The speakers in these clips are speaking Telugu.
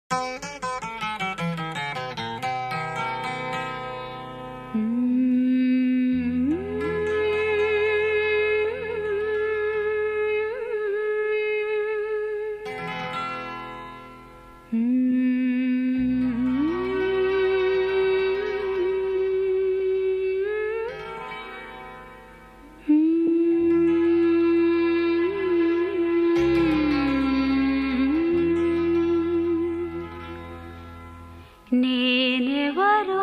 నేనెవరో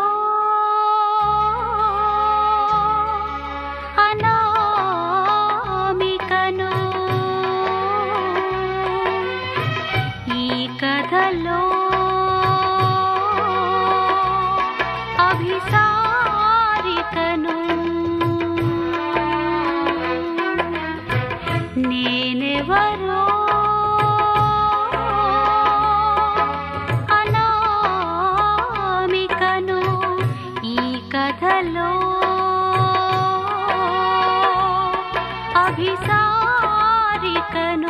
అనామికను ఈ కథలో అభిసారికను నేనెవరో అనామికను ఈ కథలో అభిసారికను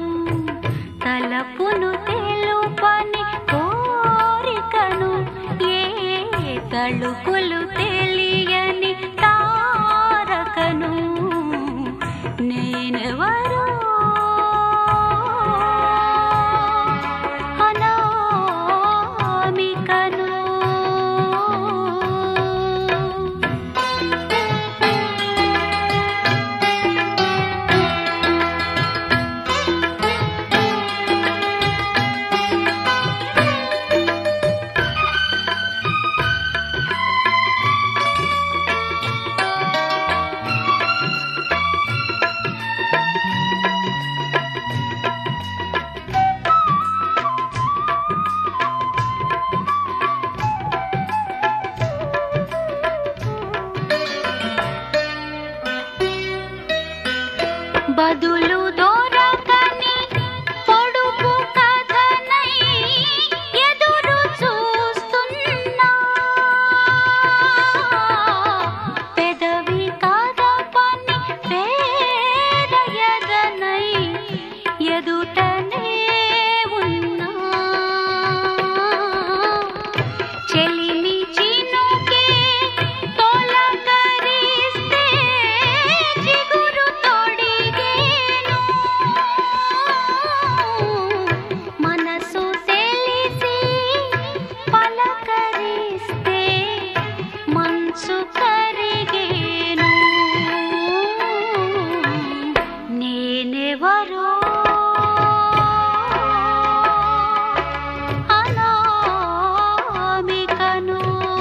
తలపును తెలుపని కోరికను ఏ తళుకులు తెలియని తారకను నేనెవరో అనామికను బదులు దొరకని పొడుపు కథనై ఎదురు చూస్తున్నా పెదవి కదపని పేరయదనై ఎదుటనే ఉన్నా చెలిమి చినుకే తొలకరిస్తే చిగురు తొడిగేను మనసు తెలిసి పలకరిస్తే మనసు కరిగేను నేనెవరో అనామికను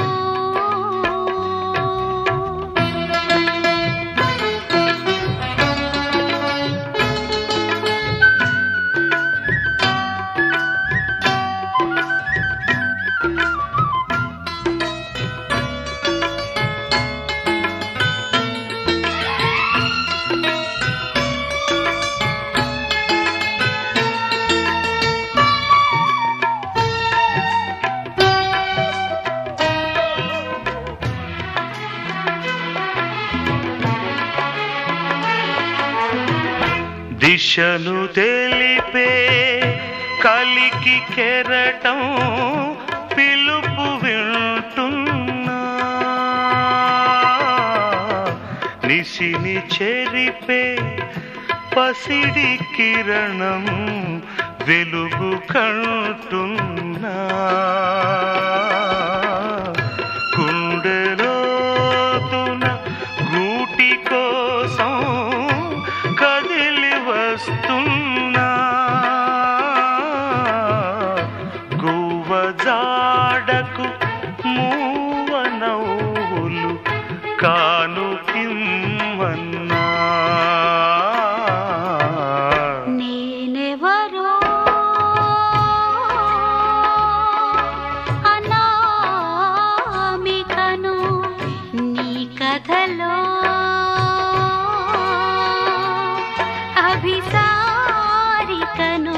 దిశను తెలిపే కలికి కెరటం పిలుపు వింటున్నా నిసిని చెరిపే పసిడి కిరణం వెలుగు కంటున్నా గుండెలోతున గూటి కోసం కదిలి వస్తున్నా గువ్వ జాడకు మూవ నవ్వులు కానుకిమ్మన్నా నేనెవరో అనామికను నీ కథలో అభిసారికను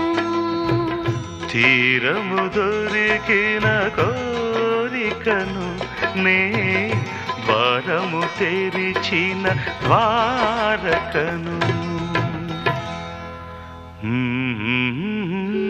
తీరము దొరికిన కోరికను నే ద్వారము తెరిచిన ద్వారకను మ్మ్.